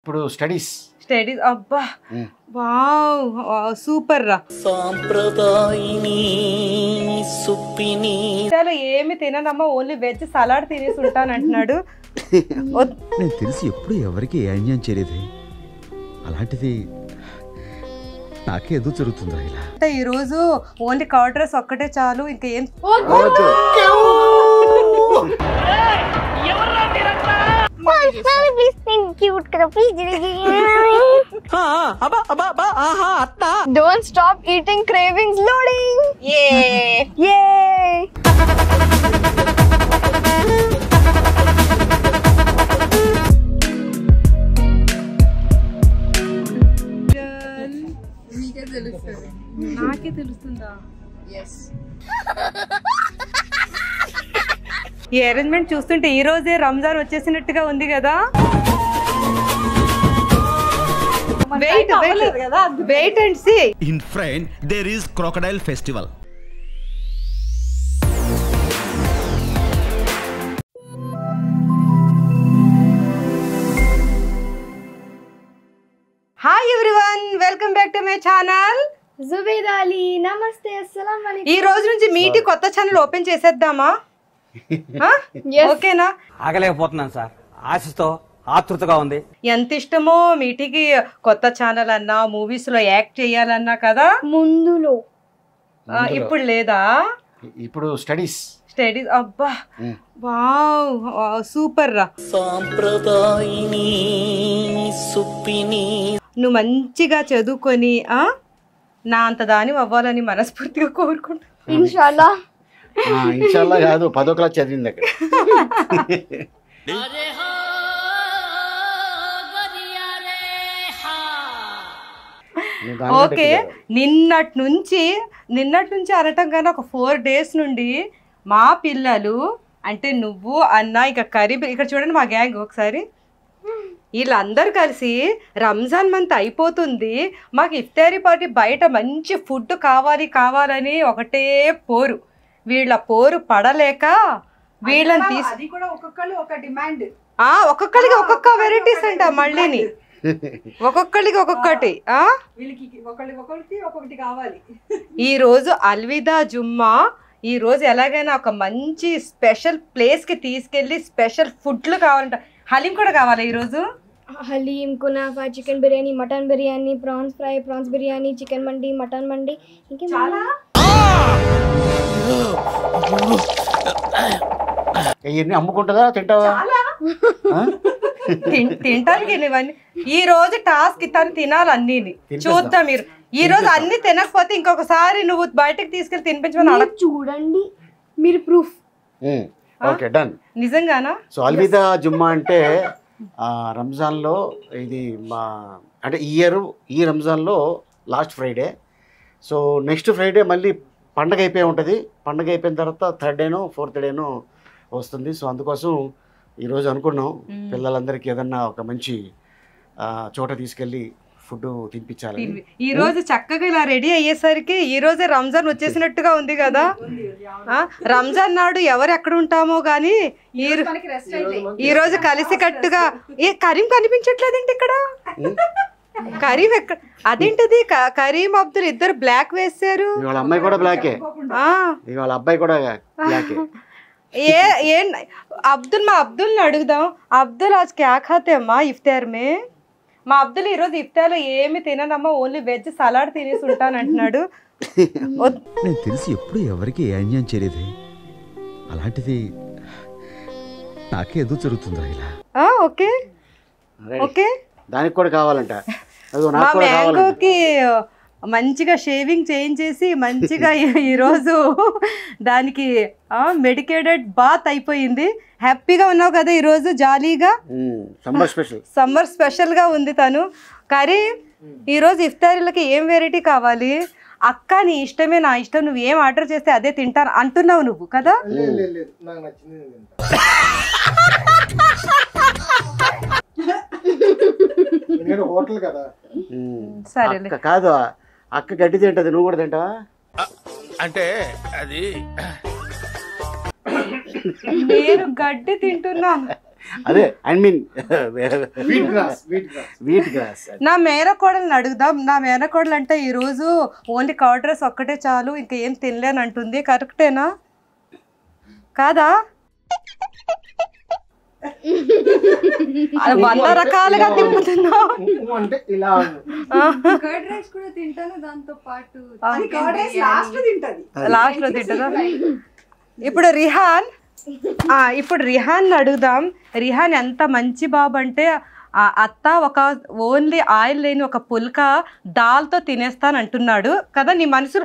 ఇప్పుడు studies studies అబ్బా wow super రా సాంప్రదాయిని సుప్పిని ఇవాళ ఏమి తిననమ్మా ఓన్లీ వెజ్ సలాడ్ తినేసి ఉంటాను అంటున్నాడు వద్- నేను తెలిసి ఎప్పుడు ఎవరికి ఏ అన్యాయం చేయలేదు అలాంటిది నాకే ఎదురు జరుగుతుందా ఇలా అంటే ఈ రోజు ఓన్లీ కర్డ్ రైస్ ఒక్కటే చాలు ఇంకా ఏం ప్లీజ్ నేను క్యూట్ కదా please don't stop eating cravings loading ఏ ఏ నాకే తెలుస్తుందా ఈ అరేంజ్మెంట్ చూస్తుంటే ఈ రోజే రంజాన్ వచ్చేసినట్టుగా ఉంది కదా wait wait and see in front there is crocodile festival hi everyone welcome back to my channel Zubed Ali నమస్తే అస్సలాం ఈ రోజు నుంచి మీటి కొత్త ఛానల్ ఓపెన్ చేసేద్దామా ఆ? ఓకేనా ఆగలేకపోతున్నాను సార్ ఆశతో ఆతృతగా ఉంది ఎంత ఇష్టమో మీటికి కొత్త ఛానల్ అన్నా మూవీస్ లో యాక్ట్ చేయాలన్నా కదా ముందులో ఆ, ఇప్పుడు లేదా ఇప్పుడు స్టడీస్ స్టడీస్ అబ్బా వావ్ సూపర్ రా సాంప్రదాయిని సుప్పిని నువ్వు మంచిగా చదువుకొని ఆ నా అంత దాని అవ్వాలని మనస్ఫూర్తిగా కోరుకుంటా ఇన్షాల్లా ఇన్షాల్లా కాదు పదో క్లాస్ చదివింది అక్కడ నువ్వు దానికంటే ఓకే ఎక్కువ చదవాలి. నిన్నటి నుంచి నిన్నటి నుంచి అనటం కానీ ఒక ఫోర్ డేస్ నుండి మా పిల్లలు అంటే నువ్వు అన్న ఇక కరీబ్ ఇక్కడ చూడండి మా గ్యాంగ్ ఒకసారి వీళ్ళందరూ కలిసి రంజాన్ మంత్ అయిపోతుంది మాకు ఇఫ్తారీ పార్టీ బయట మంచి ఫుడ్ కావాలి కావాలని ఒకటే పోరు వీళ్ళ పోరు పడలేక వీళ్ళని తీసి అది కూడా ఒక్కొక్కళ్ళు ఒక డిమాండ్ ఆ, ఒక్కొక్కరికి ఒక్కొక్క వెరైటీస్ అంట మళ్ళీని ఒక్కొక్కరికి ఒక్కొక్కటి ఆ వీళ్ళకి ఒకళ్ళకి ఒకరికి ఒక్కొక్కటి కావాలి ఈ రోజు అల్విదా జుమ్మా ఈ రోజు ఎలాగైనా ఒక మంచి స్పెషల్ ప్లేస్ కి తీసుకెళ్లి స్పెషల్ ఫుడ్లు కావాలంట హలీం కూడా కావాలా ఈ రోజు హలీం కునాఫా chicken biryani mutton biryani prawns fry prawns biryani chicken మండి మటన్ మండి ఇంకేం చాలా ఇవన్నీ అమ్ముకుంటుందా తింటావా ఆ? తిన్- తినటానికి ఇవన్నీ ఈ రోజు టాస్క్ ఇతను తినాలి అన్ని చూద్దాం మీరు ఈ రోజు అన్ని తినకపోతే ఇంకొకసారి నువ్వు బయటకు తీసుకెళ్లి తినిపించమని అడగ చూడండి మీరు ప్రూఫ్ ఉమ్, ఓకే డన్ నిజంగానా సో అల్విదా జుమ్మా అంటే ఆ, రంజాన్లో ఇది మా అంటే ఈ ఇయర్ ఈ రంజాన్లో last Friday so next Friday మళ్ళీ పండగ అయిపోయి ఉంటుంది పండగ అయిపోయిన తర్వాత థర్డ్ డేనో ఫోర్త్ డేనో వస్తుంది సో అందుకోసం ఈరోజు అనుకున్నాం పిల్లలందరికీ ఏదన్నా ఒక మంచి ఆ, చోట తీసుకెళ్ళి ఫుడ్ తినిపించాలని ఈ రోజు చక్కగా ఇలా రెడీ అయ్యేసరికి ఈ రోజే రంజాన్ వచ్చేసినట్టుగా ఉంది కదా ఆ, రంజాన్ నాడు ఎవరు ఎక్కడ ఉంటామో గానీ ఈ రో- మనకి రెస్ట్ అయితే ఈ రోజు కలిసి కట్టుగా ఏ కరీం కనిపించట్లేదండి ఇక్కడ కరీం ఎక్కడ అదేంటిది క- కరీం అబ్దుల్ ఇద్దరు బ్లాక్ వేసారు ఇవాళ అమ్మాయి కూడా బ్లాకే ఆ ఇవాళ అబ్బాయి కూడా బ్లాకే ఏ ఏ అబ్దుల్ మా అబ్దుల్ అడుగుదాం అబ్దుల్ ఆజ్ క్యా ఖాతే అమ్మా ఇఫ్తార్ మే మా అబ్దుల్ ఈరోజు ఇఫ్తార్లో ఏమి తిననమ్మా ఓన్లీ వెజ్ సలాడ్ తినేసి ఉంటాను అంటున్నాడు వద్- నేను తెలిసి ఎప్పుడు ఎవరికి ఏ అన్యాయం చేయలేదు అలాంటిది నాకే ఎదురు జరుగుతుందా ఇలా ఆ, ఓకే Ready. ఓకే దానికి కూడా కావాలంట అదిగో మా నాకు కూడా కావాలంట మ్యాంగోకి మంచిగా షేవింగ్ చేయించేసి మంచిగా ఈ- ఈరోజు దానికి మెడికేటెడ్ బాత్ అయిపోయింది హ్యాపీగా ఉన్నావు కదా ఈరోజు జాలీగా సమ్మర్ స్పెషల్ సమ్మర్ స్పెషల్గా ఉంది తను కరీ ఈరోజు ఇఫ్తారీలకి ఏం వెరైటీ కావాలి అక్క నీ ఇష్టమే నా ఇష్టం నువ్వు ఏం ఆర్డర్ చేస్తే అదే తింటాను అంటున్నావు నువ్వు కదా నేను హోటల్ కదా సరేలే అక్క కాదు అక్క గడ్డి తింటది నువ్వు కూడా తింటావా అంటే అది నేను గడ్డి తింటున్నాను అదే I mean wheat grass wheat grass wheat grass నా మేనకోడల్ని అడుగుదాం నా మేనకోడలు అంటే ఈరోజు ఓన్లీ కర్డ్ రైస్ ఒక్కటే చాలు ఇంకా ఏం తినలేను అంటుంది కరెక్టేనా కాదా అది వంద రకాలుగా తిప్పుతున్నావు అంటే ఇలా ఉంది. కర్డ్ రైస్ కూడా తింటాను దాంతో పాటు అది కర్డ్ రైస్ లాస్ట్ లో తింటది లాస్ట్ లో తింటుందా ఇప్పుడు రిహాన్ ఆ, ఇప్పుడు రిహాన్ అడుగుదాం రిహాన్ ఎంత మంచి బాబు అంటే ఆ అత్త ఒక ఓన్లీ ఆయిల్ లేని ఒక పుల్క దాల్తో తినేస్తాను అంటున్నాడు కదా నీ మనసులో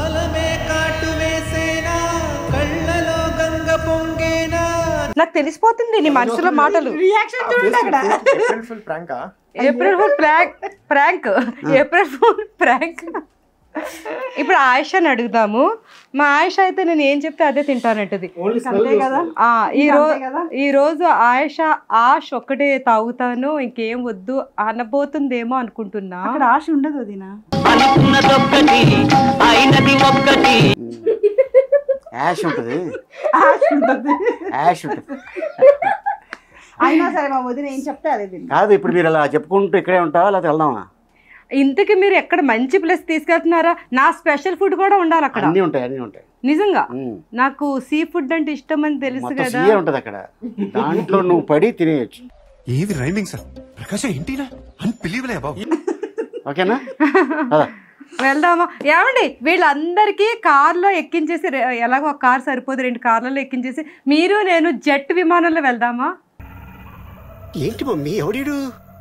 నాకు తెలిసిపోతుంది నీ మనసులో మాటలు రియాక్షన్ చూడండి అక్కడ ఏప్రిల్ ఫుల్ ప్రాంకా April fool prank prank April fool prank ఇప్పుడు ఆయుషని అడుగుదాము మా ఆయుష అయితే నేను ఏం చెప్తే అదే తింటానంటది ఓన్లీ స్మెల్ కదా ఆ, ఈ ఇంకా రోజు అంతే కదా? ఈ రోజు ఆయుష ఆష్ ఒక్కటే తాగుతాను ఇంకేం వద్దు అనబోతుందేమో అనుకుంటున్నా అక్కడ ఆశ ఉండదు వదినా అనుకున్నదొక్కటి అయినది ఒక్కటి యాష్ ఉంటుంది ఆశ ఉంటుంది యాష్ ఉంటుంది అయినా సరే మా వదిన ఏం చెప్తే అదే తింటా కాదు ఇప్పుడు మీరు అలా చెప్పుకుంటూ ఇక్కడే ఉంటావా లేకపోతే వెళ్దామా ఇంతకి మీరు ఎక్కడ మంచి ప్లేస్ తీసుకెళ్తున్నారా నా స్పెషల్ ఫుడ్ కూడా ఉండాలి అక్కడ అన్నీ ఉంటాయి అన్నీ ఉంటాయి నిజంగా ఉమ్. నాకు సీ ఫుడ్ అంటే ఇష్టం అని తెలుసు మొత్తం కదా సీఏ ఉంటుంది అక్కడ దాంట్లో నువ్వు పడి తినేయచ్చు ఏది రైమింగ్ సార్ ప్రకాశం ఏంటినా అన్బిలీవలే బాబు ఓకేనా పద. వెళ్దామా ఏమండి వీళ్ళందరికీ కార్లో ఎక్కించేసి రె- ఎలాగో ఒక కార్ సరిపోదు రెండు కార్లలో ఎక్కించేసి మీరు నేను జెట్ విమానంలో వెళ్దామా ఏంటి మమ్మీ ఎవడీడు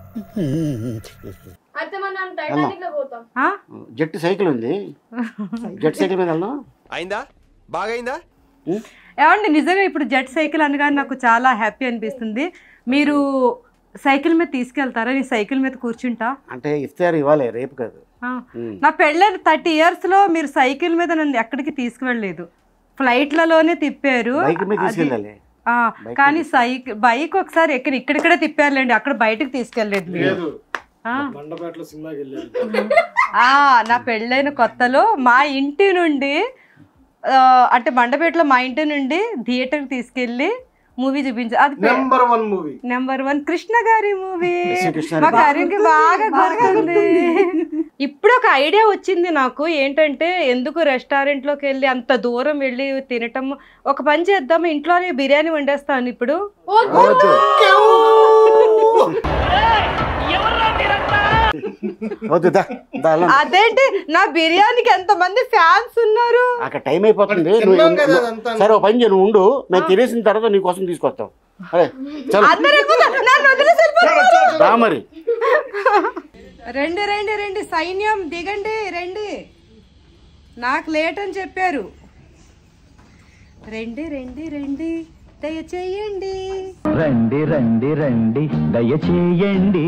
అయితే మనం టైటానిక్ లో పోతాం ఆ? జెట్ సైకిల్ ఉంది జెట్ సైకిల్ మీద వెళ్దాం అయిందా బాగైందా ఏమండి నిజంగా ఇప్పుడు జెట్ సైకిల్ అనగానే నాకు చాలా హ్యాపీ అనిపిస్తుంది మీరు సైకిల్ మీద తీసుకెళ్తారా నేను సైకిల్ మీద కూర్చుంటా అంటే ఇస్తారు ఇవ్వాలి రేపు కాదు ఆ. ఉమ్. నా పెళ్ళైన థర్టీ ఇయర్స్లో మీరు సైకిల్ మీద నన్ను ఎక్కడికి తీసుకువెళ్ళలేదు ఫ్లైట్లలోనే తిప్పారు బైక్ మీద అది- తీసుకెళ్ళాలి ఆ, బైక్ కానీ సైకిల్ బైక్ ఒకసారి ఎక్కడ ఇక్కడిక్కడే తిప్పారులేండి అక్కడ బయటకు తీసుకెళ్ళలేదు మీరు లేదు ఆ. మండపేటలో సినిమాకి వెళ్ళారు ఆ, నా పెళ్ళైన కొత్తలో మా ఇంటి నుండి ఆ, అంటే మండపేటలో మా ఇంటి నుండి థియేటర్కి తీసుకెళ్ళి మూవీ చూపించారు అది పె- number one movie number one Krishna గారి మూవీ ఎస్. కృష్ణ మా గారి గారికి బాగా గుర్తుంది ఇప్పుడు ఒక ఐడియా వచ్చింది నాకు ఏంటంటే ఎందుకు రెస్టారెంట్ లోకి వెళ్ళి అంత దూరం వెళ్ళి తినటం ఒక పని చేద్దాం ఇంట్లోనే బిర్యానీ వండేస్తాను ఇప్పుడు వద్దు. వద్దు దా, దా, వెళ్దాం. అదేంటి నా బిర్యానీకి ఎంత మంది ఫ్యాన్స్ ఉన్నారు అక్కడ టైం అయిపోతుంది మరి నువ్వు- తిన్నాం కదా నువ్వు- అదంతా. సరే ఒక పని చేయి నువ్వు ఉండు మేము తినేసిన తర్వాత నీ కోసం తీసుకొస్తాం అరే చలో అందరూ వెళ్ళిపోతారు. నన్ను వదిలేసి వెళ్ళిపోతారు. రా మరి రండి రండి రండి సైన్యం దిగండి రండి నాకు లేట్ అని చెప్పారు రండి రండి రండి దయచేయండి రండి రండి రండి దయచేయండి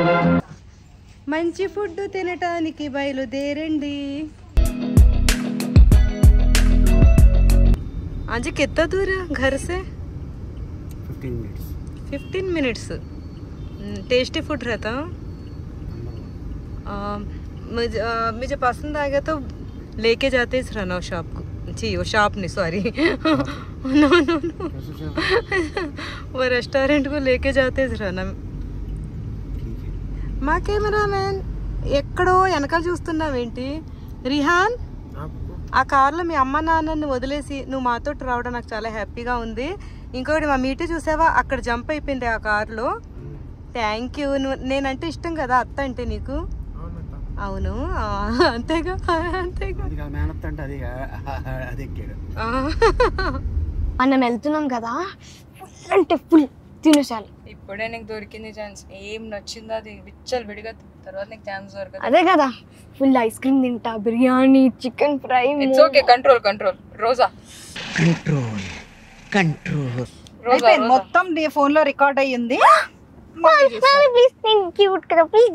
మంచి ఫుడ్ తినటానికి బయలుదేరండి आज कितना दूर है घर से fifteen minutes fifteen minutes tasty food रहता आ, मुझे आ, मुझे पसंद आ गया तो लेके जाते इस रनौ शॉप को जी वो शॉप नहीं सॉरी नो नो नो वो रेस्टोरेंट को लेके जाते इस रना మా కెమెరా మ్యాన్ ఎక్కడో వెనకాల చూస్తున్నావేంటి రిహాన్ ఆ కార్లో మీ అమ్మ నాన్నని వదిలేసి నువ్వు మాతో రావడం నాకు చాలా హ్యాపీగా ఉంది ఇంకొకటి మా మీటి చూసావా అక్కడ జంప్ అయిపోయింది ఆ కార్లో థ్యాంక్ యూ నువ్వు నేనంటే ఇష్టం కదా అత్త అంటే నీకు అవును ఆ, అంతేగా అంతేగా అది కాదు మేనత్త అంటే అది అది ఎక్కాడు ఆ. మనం వెళ్తున్నాం కదా ఫుల్ అంటే ఫుల్ తినేసాలి ఇప్పుడే నీకు దొరికింది ఛాన్స్ ఏం నచ్చిందో అది విచ్చలు విడిగా తర్వాత నీకు ఛాన్స్ దొరకదు అదే కదా ఫుల్ ఐస్ క్రీమ్ తింటా biryani chicken fry it's okay control control రోజా కంట్రోల్ కంట్రోల్ రోజా అయిపోయింది మొత్తం నీ ఫోన్ లో రికార్డ్ అయ్యింది ప్లీజ్ క్యూట్ కదా ప్లీజ్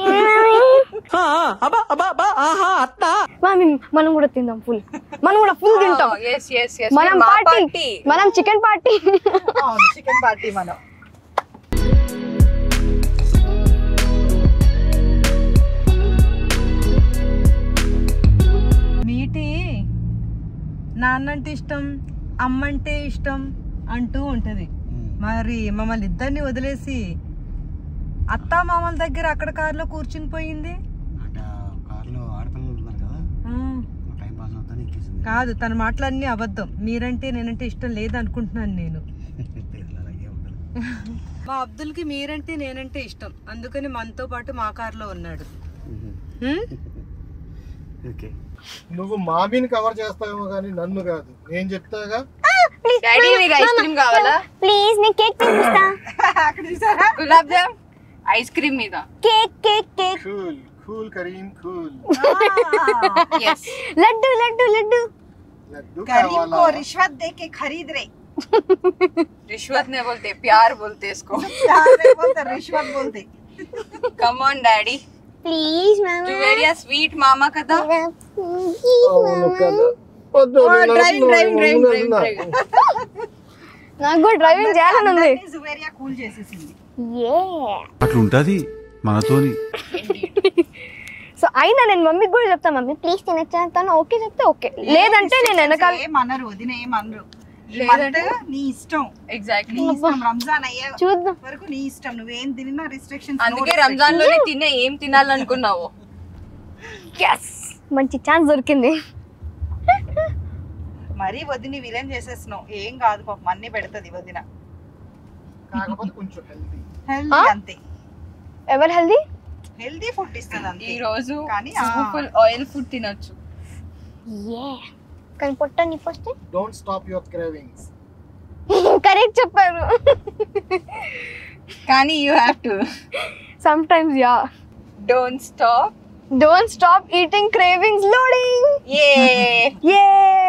మామీ మనం కూడా తిందాం ఫుల్ మనం కూడా ఫుల్ తింటాం ఎస్ ఎస్ ఎస్ మనం మా పార్టీ పార్టీ మనం చికెన్ పార్టీ చికెన్ పార్టీ మనం మీటి నాన్నంటే ఇష్టం అమ్మంటే ఇష్టం అంటూ ఉంటుంది మరి మమ్మల్ని ఇద్దరిని వదిలేసి అత్తా మామల దగ్గర అక్కడ కారులో కూర్చుని పోయింది అంటే కార్లో ఆడపిల్లలు ఉన్నారు కదా ఉమ్. టైం పాస్ అవుతాను ఎక్కేసింది కాదు తన మాటలన్నీ అబద్ధం మీరంటే నేనంటే ఇష్టం లేదనుకుంటున్నాను నేను అలాగే ఉంటుంది మా అబ్దుల్కి మీరంటే నేనంటే ఇష్టం అందుకని మనతో పాటు మా కార్లో ఉన్నాడు హ్మ్? ఓకే నువ్వు మామీని కవర్ చేస్తావేమో కానీ నన్ను కాదు నేను చెప్తాగా డాడీ మీకు ఐస్ క్రీమ్ కావాలా ప్లీజ్ నేను కేక్ తినిపిస్తా అక్కడ చూసారా గులాబ్ జామ్ ఐస్ క్రీమ్ మీద cake cake cake cool cool Karim cool yes laddu laddu laddu laddu Karim కావాలా को रिश्वत दे के खरीद रहे रिश्वत नहीं बोलते प्यार बोलते इसको यार रे बोलते रिश्वत बोलते कम ऑन डैडी ప్లీజ్ మామా जुवेरिया स्वीट मामा కదా అవును కదా వద్దు, నేను డ్రైవింగ్ నడుస్తున్నా, డ్రైవింగ్ డ్రైవింగ్ నేను డ్రైవింగ్ నడుస్తున్నా. నాకు కూడా డ్రైవింగ్ చేయాలని ఉంది జువేరియా కూల్ చేసేసింది ఏ అట్లుంటది మనతోని సో అయినా నేను మమ్మీకి కూడా చెప్తాను మమ్మీ ప్లీజ్ తినచ్చా తను ఓకే చెప్తే ఓకే లేదంటే నేను వెనకాల ఏమనరు వదిన ఏమనరు ఈ లేదంటే? month నీ ఇష్టం ఎగ్జాక్ట్లీ నీ ఇష్టం రంజాన్ అయ్యే చూద్దాం వరకు నీ ఇష్టం నువ్వేం తిన్నా రిస్ట్రిక్షన్స్ అందుకే రంజాన్ లోనే తినే ఏం తినాలనుకున్నావు ఎస్ మంచి ఛాన్స్ దొరికింది మరీ వదిని విలన్ చేసేస్తున్నావు ఏం కాదు పాపం అన్ని పెడుతుంది వదిన కాకపోతే కొంచెం హెల్తీ హెల్దీ ఆ? అంతే ఎవరు హెల్దీ హెల్దీ ఫుడ్ ఇస్తుంది అంతే ఈ రోజు కానీ ఆ, ఫుల్ ఆయిల్ ఫుడ్ తినొచ్చు ఏ కానీ పొట్ట నిప్పు వస్తే don't stop your cravings correct చెప్పారు కానీ you have to sometimes yeah don't stop don't stop eating cravings loading ఏ ఏ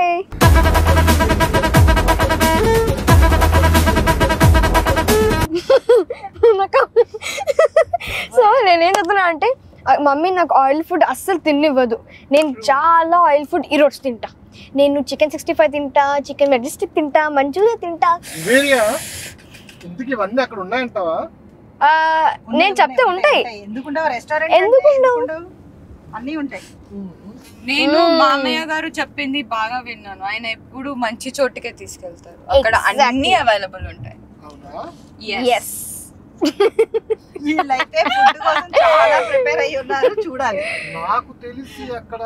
సో నేనేం చెప్తున్నా అంటే ఆ, మమ్మీ నాకు ఆయిల్ ఫుడ్ అస్సలు తిన్నివ్వదు నేను చాలా ఆయిల్ ఫుడ్ ఈ రోజు తింటా నేను చికెన్ సిక్స్టీ ఫైవ్ తింటా చికెన్ మెజెస్టిక్ తింటా మంచూరియా తింటా వేరియా ఇంతకి ఇవన్నీ అక్కడ ఉన్నాయంటావా ఆ, నేను చెప్తే ఉంటాయి ఎందుకుండవు రెస్టారెంట్ ఎందుకు ఉండవు? అన్ని ఉంటాయి నేను మామయ్య గారు చెప్పింది బాగా విన్నాను ఆయన ఎప్పుడు మంచి చోటుకే తీసుకెళ్తారు అక్కడ Exactly. అన్ని అవైలబుల్ ఉంటాయి అవునా Yes. ఎస్ వీళ్ళైతే ఫుడ్ కోసం చాలా ప్రిపేర్ అయ్యి ఉన్నారు చూడాలి నాకు తెలిసి అక్కడ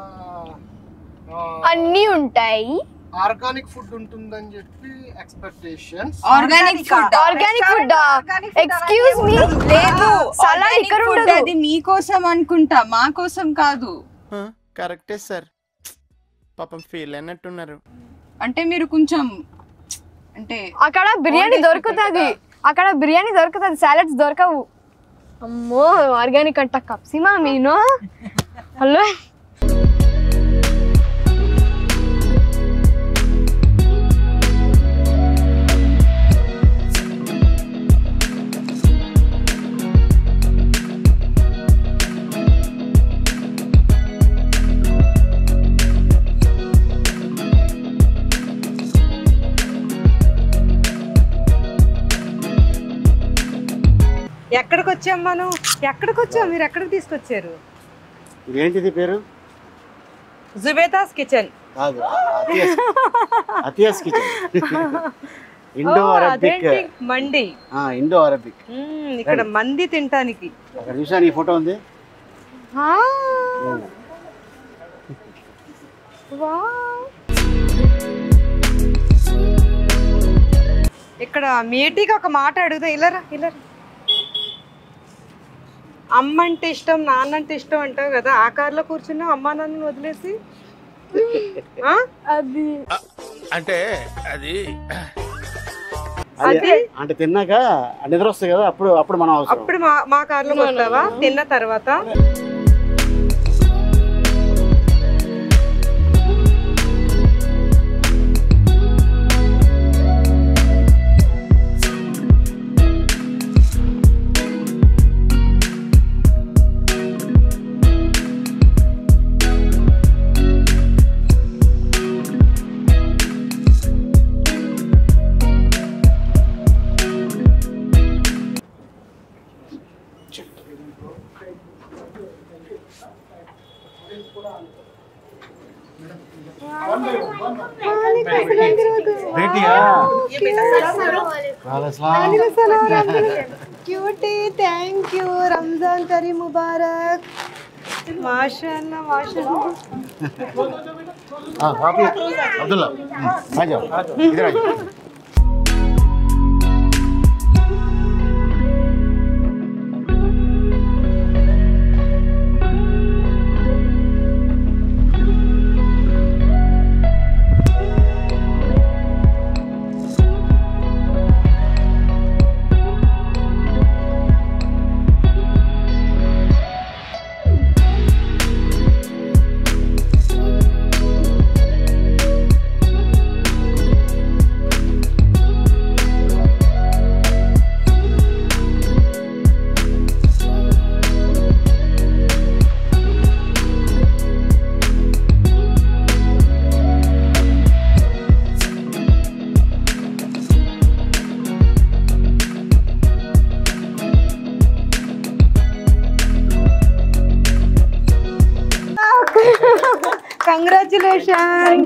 అన్నీ ఉంటాయి ఆర్గానిక్ ఫుడ్ ఉంటుందని చెప్పి expectations organic food organic food Organic food excuse me లేదు సలాడ్ ఆర్గానిక్ ఇక్కడ ఫుడ్ ఉండదు అది మీకోసం అనుకుంటా మా కోసం కాదు కరెక్టే సార్ పాపం ఫీల్ అయినట్టున్నారు అంటే మీరు కొంచెం అంటే అక్కడ బిర్యానీ దొరుకుతుంది అక్కడ బిర్యానీ దొరుకుతుంది సాలడ్స్ దొరకవు అమ్మో ఆర్గానిక్ అంట కప్సిమా మీను హలో ఎక్కడికి వచ్చాం మనం ఎక్కడికి వచ్చాం మీరు ఎక్కడికి తీసుకొచ్చారు ఏంటిది పేరు జుబేదాస్ కిచెన్ కాదు Atiya's Atiya's kitchen Indo Arabic మండి ఇండో అరబిక్ మ్మ్, ఇక్కడ మంది తినటానికి అక్కడ చూసాను ఈ ఫోటో ఉంది ఇక్కడ మీటికి ఒక మాట అడుగుతా ఇల్లరా ఇల్లరా అమ్మ అంటే ఇష్టం నాన్న అంటే ఇష్టం అంటావు కదా ఆ కార్లో కూర్చున్నావు అమ్మా నాన్నని వదిలేసి ఆ? అది అంటే అది అది అంటే తిన్నాక నిద్ర వస్తుంది కదా అప్పుడు అప్పుడు మనం అవసరం అప్పుడు మా మా కార్లో వస్తావా తిన్న తర్వాత క్యూటీ థ్యాంక్ యూ రంజాన్ కరీ ముబారక్ మాషాల్లా మాషాల్లా हाँ आप ही अब्दुल्ला आ जाओ इधर आ जाओ congratulation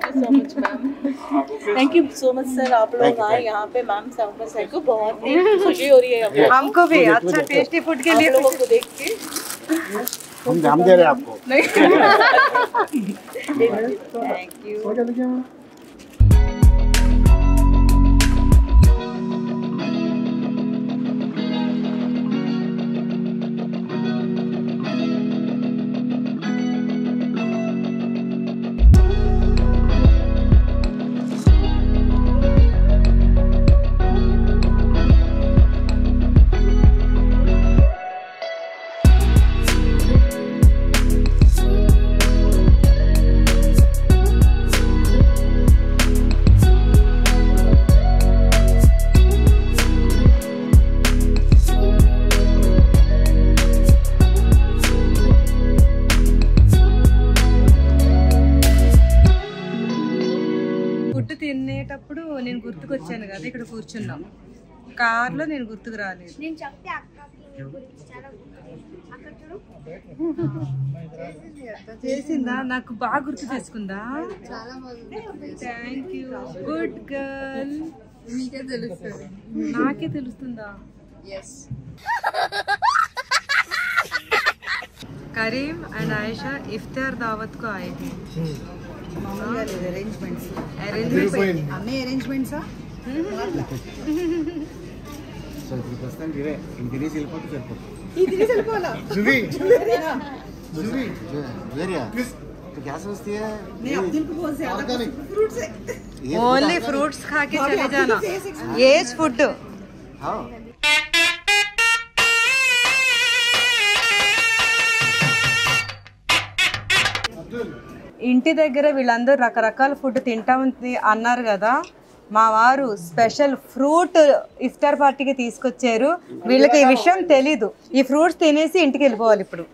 thank you so much sir आप लोग आए यहाँ पे मैम सर सर को बहुत ही खुशी हो रही है हमें। हमको भी अच्छा टेस्टी फूड के लिए आप लोगों को देख के हम हम दे रहे हैं आपको थैंक यू ఫుడ్ తినేటప్పుడు నేను గుర్తుకొచ్చాను కదా ఇక్కడ కూర్చున్నాం కార్లో నేను గుర్తుకు రాలేదు నేను చెప్తే అక్కకి గురించి చాలా అక్కడ చూడు చేసిందా నాకు బాగా గుర్తు చేసుకుందా చాలా బాగుంది థ్యాంక్ యూ గుడ్ గర్ల్ మీకే తెలుస్తుంది నాకే తెలుస్తుందా ఎస్ करीम एंड आयशा इफ्तार दावत को आए थे అరేంజ్మెంట్స్ Arrangements. అన్ని అరేంజ్మెంట్సా సో ఇప్పుడు ప్రస్తుతానికి ఇదే ఇంక తినేసి వెళ్ళిపోతే సరిపోతుంది ఇది తినేసి వెళ్ళిపోవాలా జువి జ్యువెలరీనా? వేరియా तो क्या समझती है నేను అబ్దుల్ కు ఫోన్ చేయాలి ఫ్రూట్స్ ये ओनली फ्रूट्स खा के चले जाना एज फूड हाँ ఇంటి దగ్గర వీళ్ళందరూ రకరకాల ఫుడ్ తింటామని అన్నారు కదా మా వారు స్పెషల్ ఫ్రూట్ ఇఫ్తార్ పార్టీకి తీసుకొచ్చారు వీళ్ళకి ఈ విషయం తెలీదు ఈ ఫ్రూట్స్ తినేసి ఇంటికి వెళ్ళిపోవాలి ఇప్పుడు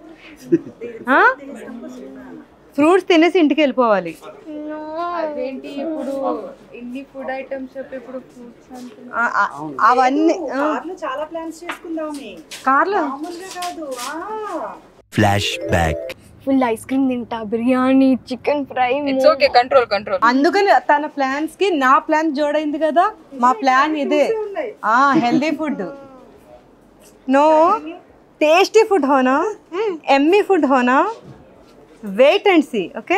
ఫ్రూట్స్ తినేసి ఇంటికి వెళ్ళిపోవాలి అదేంటి ఇప్పుడు ఇన్ని ఫుడ్ ఐటమ్స్ చెప్పి ఇప్పుడు ఫ్రూట్స్ అంటున్నా ఆ, ఆ, అవన్నీ ఆ, కార్లో చాలా ప్లాన్స్ చేసుకుందామే కార్లో మామూలుగా కాదు ఆ flashback full ice cream తింటా biryani chicken fry it's okay control control అందుకని తన ప్లాన్స్ కి నా ప్లాన్ జోడైంది కదా మా ప్లాన్ ఇదే ఆ healthy food no tasty food होना एम्मी फूड होना వెయిట్ అండ్ సీ ఓకే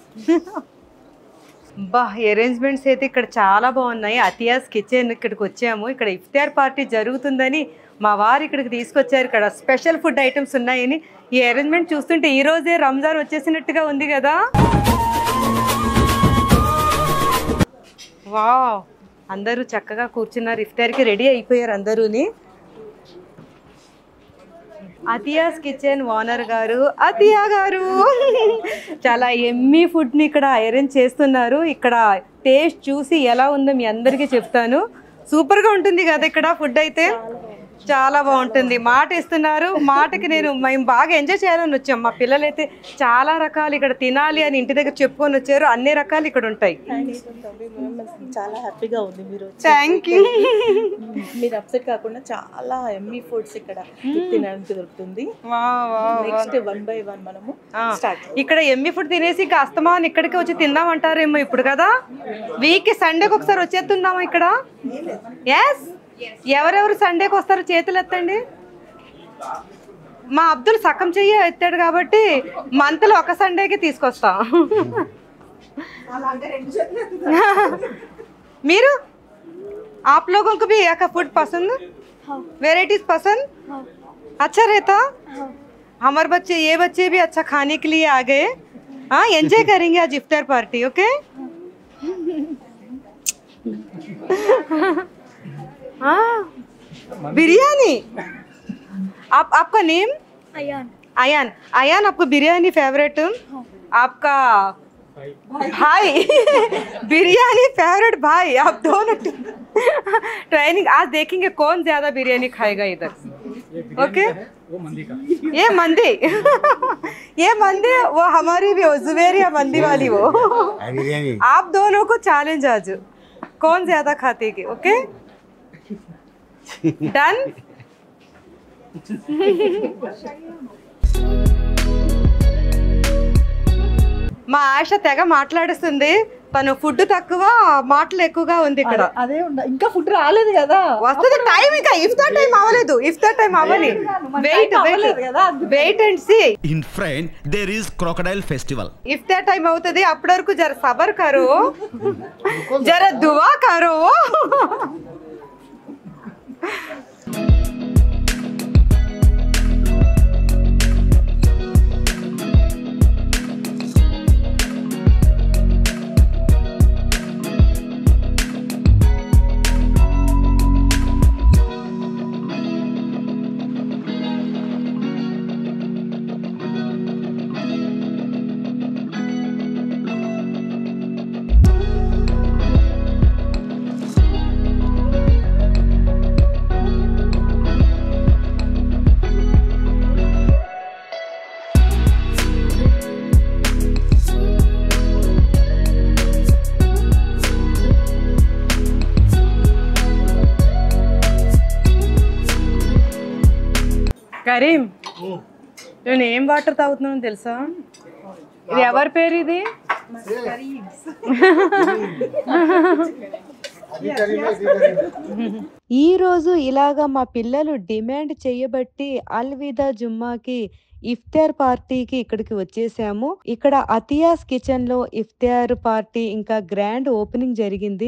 బా అరేంజ్మెంట్స్ అయితే ఇక్కడ చాలా బాగున్నాయి అతియాస్ కిచెన్ ఇక్కడికి వచ్చాము ఇక్కడ ఇఫ్తార్ పార్టీ జరుగుతుందని మా వారు ఇక్కడికి తీసుకొచ్చారు ఇక్కడ స్పెషల్ ఫుడ్ ఐటమ్స్ ఉన్నాయని ఈ అరేంజ్మెంట్ చూస్తుంటే ఈ రోజే రంజాన్ వచ్చేసినట్టుగా ఉంది కదా వావ్ అందరూ చక్కగా కూర్చున్నారు ఇఫ్తార్కి రెడీ అయిపోయారు అందరూని అతియాస్ కిచెన్ ఓనర్ గారు అతియా గారు చాలా ఎమ్మీ ఫుడ్ని ఇక్కడ అరేంజ్ చేస్తున్నారు ఇక్కడ టేస్ట్ చూసి ఎలా ఉందో మీ అందరికీ చెప్తాను సూపర్గా ఉంటుంది కదా ఇక్కడ ఫుడ్ అయితే చాలా బాగుంటుంది మాట ఇస్తున్నారు మాటకి నేను మేము బాగా ఎంజాయ్ చేయాలని వచ్చాం మా పిల్లలైతే చాలా రకాలు ఇక్కడ తినాలి అని ఇంటి దగ్గర చెప్పుకొని వచ్చారు అన్ని రకాలు ఇక్కడ ఉంటాయి చాలా హ్యాపీగా ఉంది మీరు వచ్చి. Thank you. మీరు అప్సెట్ కాకుండా చాలా ఎమ్మీ ఫుడ్స్ ఇక్కడ తినడానికి దొరుకుతుంది wow, wow, next wow. One by one మనము ఆ, స్టార్ట్ ఇక్కడ ఎమ్మి ఫుడ్ తినేసి ఇంకా అస్తమాన్ ఇక్కడికి వచ్చి తిందామంటారేమో ఇప్పుడు కదా వీక్ సండేకి ఒకసారి వచ్చేస్తున్నామా ఇక్కడ ఎస్ ఎవరెవరు సండేకి వస్తారో చేతులు ఎత్తండి మా అబ్దుల్ సగం చెయ్యి ఎత్తాడు కాబట్టి మంత్లో ఒక సండేకి తీసుకొస్తాం మీరు आप लोगों को भी यहाँ का फूड पसंद वेराइटीज पसंद अच्छा रहता हमारे बच्चे ये बच्चे भी अच्छा खाने के लिए आ गए हाँ एंजॉय करेंगे आज इफ्तार पार्टी ओके हाँ बिरयानी आप आपका नेम अयान अयान अयान आपको बिरयानी फेवरेट आपका भाई बिरयानी फेवरेट भाई आप दोनों ट्रेनिंग आज देखेंगे कौन ज्यादा बिरयानी खाएगा इधर ओके ये मंदी ये मंदी वो हमारी भी वो जुबेरिया मंदी वाली वो बिरयानी आप दोनों को चैलेंज आज कौन ज्यादा खातेगी ओके डन మా ఆశ తెగ మాట్లాడుస్తుంది తను ఫుడ్ తక్కువ మాటలు ఎక్కువగా ఉంది ఇక్కడ అదే ఉండ ఇంకా ఫుడ్ రాలేదు కదా వస్తుంది టైం ఇంకా ఇఫ్తార్ టైం అవ్వలేదు ఇఫ్తార్ టైం అవ్వాలి వెయిట్ అవ్వలేదు కదా, wait and see in front there is crocodile festival ఇఫ్తార్ టైం అవుతుంది అప్పటి వరకు జర సబర్ కరో జర దువా కరో కరీం నేను ఏం వాటర్ తాగుతున్నాను తెలుసా ఇది ఎవరి పేరు ఇది ఈ రోజు ఇలాగా మా పిల్లలు డిమాండ్ చేయబట్టి అల్విదా జుమ్మాకి ఇఫ్తార్ పార్టీకి ఇక్కడికి వచ్చేసాము ఇక్కడ అతియాస్ కిచెన్ లో ఇఫ్తార్ పార్టీ ఇంకా గ్రాండ్ ఓపెనింగ్ జరిగింది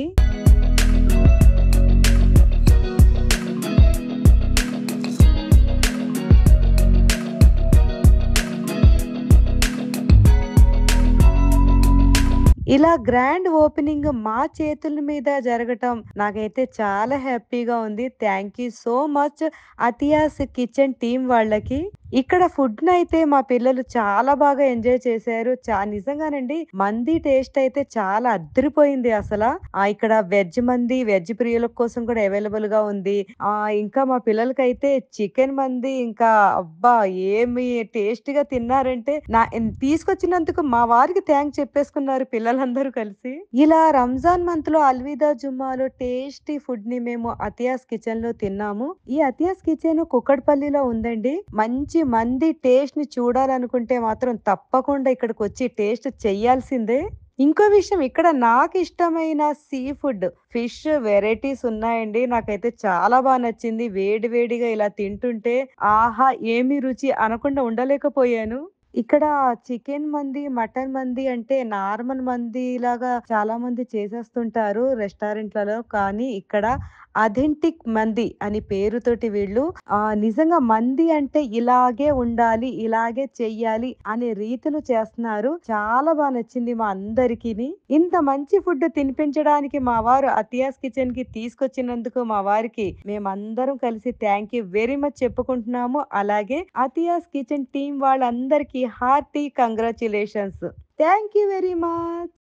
ఇలా గ్రాండ్ ఓపెనింగ్ మా చేతుల మీద జరగటం నాకైతే చాలా హ్యాపీగా ఉంది thank you so much Atiya's kitchen team వాళ్ళకి ఇక్కడ ఫుడ్ అయితే మా పిల్లలు చాలా బాగా ఎంజాయ్ చేశారు చా నిజంగానండి మంది టేస్ట్ అయితే చాలా అద్దరిపోయింది అసలు ఆ ఇక్కడ వెజ్ మంది వెజ్ ప్రియుల కోసం కూడా అవైలబుల్ గా ఉంది ఆ ఇంకా మా పిల్లలకైతే చికెన్ మంది ఇంకా అబ్బా ఏమి టేస్ట్ గా తిన్నారంటే నా తీసుకొచ్చినందుకు మా వారికి థ్యాంక్స్ చెప్పేసుకున్నారు పిల్లలందరూ కలిసి ఇలా రంజాన్ మంత్ లో అల్విదా జుమ్మాలో టేస్టీ ఫుడ్ ని మేము అతియాస్ కిచెన్ లో తిన్నాము ఈ అతియాస్ కిచెన్ కుక్కడపల్లిలో ఉందండి మంచి మంది టేస్ట్ ని చూడాలనుకుంటే మాత్రం తప్పకుండా ఇక్కడికి వచ్చి టేస్ట్ చెయ్యాల్సిందే ఇంకో విషయం ఇక్కడ నాకు ఇష్టమైన సీ ఫుడ్ ఫిష్ వెరైటీస్ ఉన్నాయండి నాకైతే చాలా బాగా నచ్చింది వేడి వేడిగా ఇలా తింటుంటే ఆహా ఏమి రుచి అనకుండా ఉండలేకపోయాను ఇక్కడ చికెన్ మంది మటన్ మంది అంటే నార్మల్ మంది లాగా చాలా మంది చేసేస్తుంటారు రెస్టారెంట్లలో కానీ ఇక్కడ అథెంటిక్ మంది అని పేరుతోటి వీళ్ళు ఆ నిజంగా మంది అంటే ఇలాగే ఉండాలి ఇలాగే చెయ్యాలి అనే రీతిలో చేస్తున్నారు చాలా బాగా నచ్చింది మా అందరికి ఇంత మంచి ఫుడ్ తినిపించడానికి మా వారు అతియాస్ కిచెన్ కి తీసుకొచ్చినందుకు మా వారికి మేమందరం కలిసి థ్యాంక్ యూ వెరీ మచ్ చెప్పుకుంటున్నాము అలాగే అతియాస్ కిచెన్ టీం వాళ్ళందరికీ hearty congratulations thank you very much